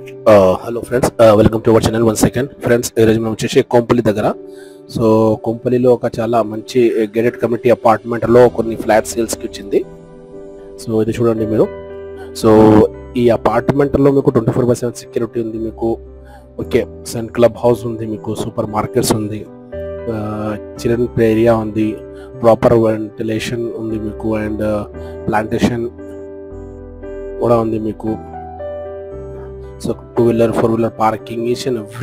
hello friends welcome to our channel one second friends ఈరోజు మనం వచ్చేసి కొంపల్లి దగ్గర సో కొంపల్లిలో ఒక చాలా మంచి గేటెడ్ కమిటీ అపార్ట్మెంట్లో కొన్ని ఫ్లాట్ సేల్స్కి వచ్చింది సో ఇది చూడండి మీరు సో ఈ అపార్ట్మెంట్లో మీకు twenty four by seven security ఉంది మీకు ఓకే సన్ క్లబ్ హౌస్ ఉంది మీకు సూపర్ మార్కెట్స్ ఉంది చిల్డ్రన్ ప్లే ఏరియా ఉంది ప్రాపర్ వెంటిలేషన్ ఉంది మీకు అండ్ ప్లాంటేషన్ కూడా ఉంది మీకు so two wheeler four wheeler parking each and every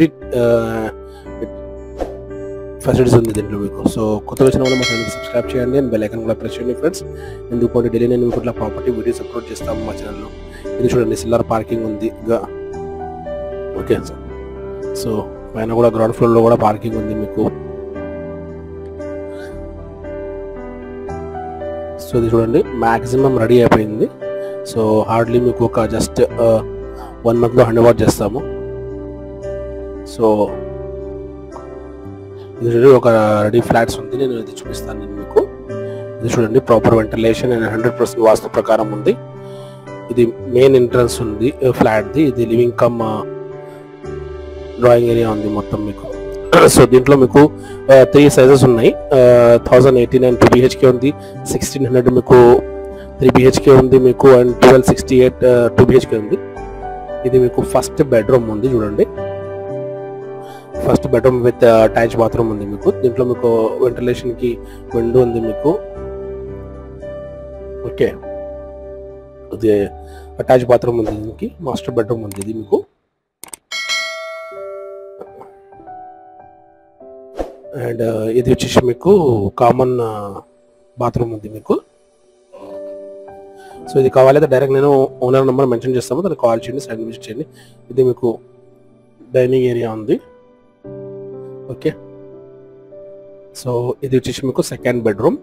facilities ఉంది దీంట్లో మీకు సో కొత్త వచ్చిన వాళ్ళు మా ఛానల్ సబ్స్క్రైబ్ చేయండి అండ్ బెల్ ఐకన్ కూడా ప్రెస్ చేయండి ఫ్రెండ్స్ ఎందుకంటే డైలీ నేను మీకు ఇట్లా ప్రాపర్టీ వీడియోస్ అప్లోడ్ చేస్తాము మా ఛానల్లో ఇది చూడండి సిల్లర్ పార్కింగ్ ఉంది ఇంకా ఓకే సో పైన కూడా గ్రౌండ్ ఫ్లోర్లో కూడా పార్కింగ్ ఉంది మీకు సో ఇది చూడండి మ్యాక్సిమం రెడీ అయిపోయింది సో హార్డ్లీ మీకు ఒక జస్ట్ వన్ మంత్లో హ్యాండ్ ఓవర్ చేస్తాము సో ఇది చూడండి ఒక రెడీ ఫ్లాట్స్ ఉంది నేను ఇది చూపిస్తాను నేను మీకు ఇది చూడండి proper ventilation and hundred percent vastu ప్రకారం ఉంది ఇది మెయిన్ ఎంట్రన్స్ ఉంది ఫ్లాట్ది ఇది లివింగ్ కమ్ డ్రాయింగ్ ఏరియా ఉంది మొత్తం మీకు సో దీంట్లో మీకు త్రీ సైజెస్ ఉన్నాయి thousand eighty nine two BHK ఉంది సిక్స్టీన్ హండ్రెడ్ మీకు త్రీ బిహెచ్కే ఉంది మీకు and twelve sixty eight two BHK ఉంది ఇది మీకు ఫస్ట్ బెడ్రూమ్ ఉంది చూడండి first bedroom with attach bathroom ఉంది మీకు దీంట్లో మీకు వెంటిలేషన్ కి విండో ఉంది మీకు ఓకే ఇది అటాచ్ బాత్రూమ్ ఉంది దీనికి మాస్టర్ బెడ్రూమ్ ఉంది ఇది మీకు అండ్ ఇది వచ్చేసి మీకు కామన్ బాత్రూమ్ ఉంది మీకు సో ఇది కావాలైతే డైరెక్ట్ నేను ఓనర్ నెంబర్ మెన్షన్ చేస్తాము దానికి కాల్ చేయండి సైడ్ విజిట్ చేయండి ఇది మీకు డైనింగ్ ఏరియా ఉంది ఓకే సో ఇది వచ్చేసి మీకు సెకండ్ బెడ్రూమ్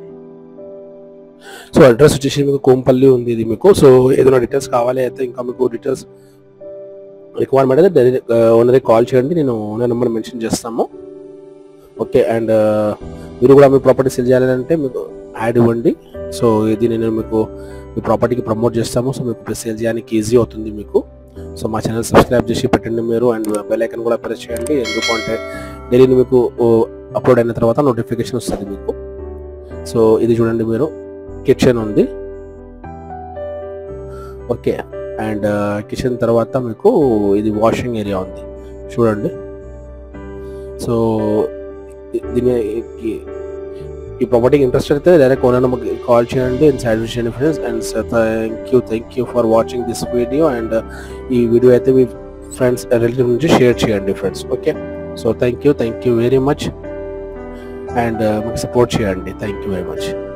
సో అడ్రస్ వచ్చేసి మీకు కోంపల్లి ఉంది ఇది మీకు సో ఏదైనా డీటెయిల్స్ కావాలి అయితే ఇంకా మీకు డీటెయిల్స్ రిక్వైర్మెంట్ అయితే డైరెక్ట్ ఓనర్కి కాల్ చేయండి నేను ఓనర్ నెంబర్ మెన్షన్ చేస్తాము ఓకే అండ్ మీరు కూడా మీ ప్రాపర్టీ సెల్ చేయాలంటే మీకు యాడ్ ఇవ్వండి సో ఇది నేను మీకు మీ ప్రాపర్టీకి ప్రమోట్ చేస్తాము సో మీకు సేల్ చేయడానికి ఈజీ అవుతుంది మీకు సో మా ఛానల్ సబ్స్క్రైబ్ చేసి పెట్టండి మీరు అండ్ బెల్ ఐకన్ కూడా ప్రెస్ చేయండి ఎందుకంటే డైలీ మీకు అప్లోడ్ అయిన తర్వాత నోటిఫికేషన్ వస్తుంది మీకు సో ఇది చూడండి మీరు కిచెన్ ఉంది ఓకే అండ్ కిచెన్ తర్వాత మీకు ఇది వాషింగ్ ఏరియా ఉంది చూడండి సో దీని ఈ ప్రాపర్టీకి ఇంట్రెస్ట్ అయితే డైరెక్ట్ ఓనర్ నెంబర్కి కాల్ చేయండి అండ్ సైడ్ చేయండి friends and thank you thank you for watching this video and ఈ వీడియో అయితే మీ ఫ్రెండ్స్ రిలేటివ్ నుంచి షేర్ చేయండి friends okay so thank you thank you very much and మీకు సపోర్ట్ చేయండి థ్యాంక్ యూ వెరీ మచ్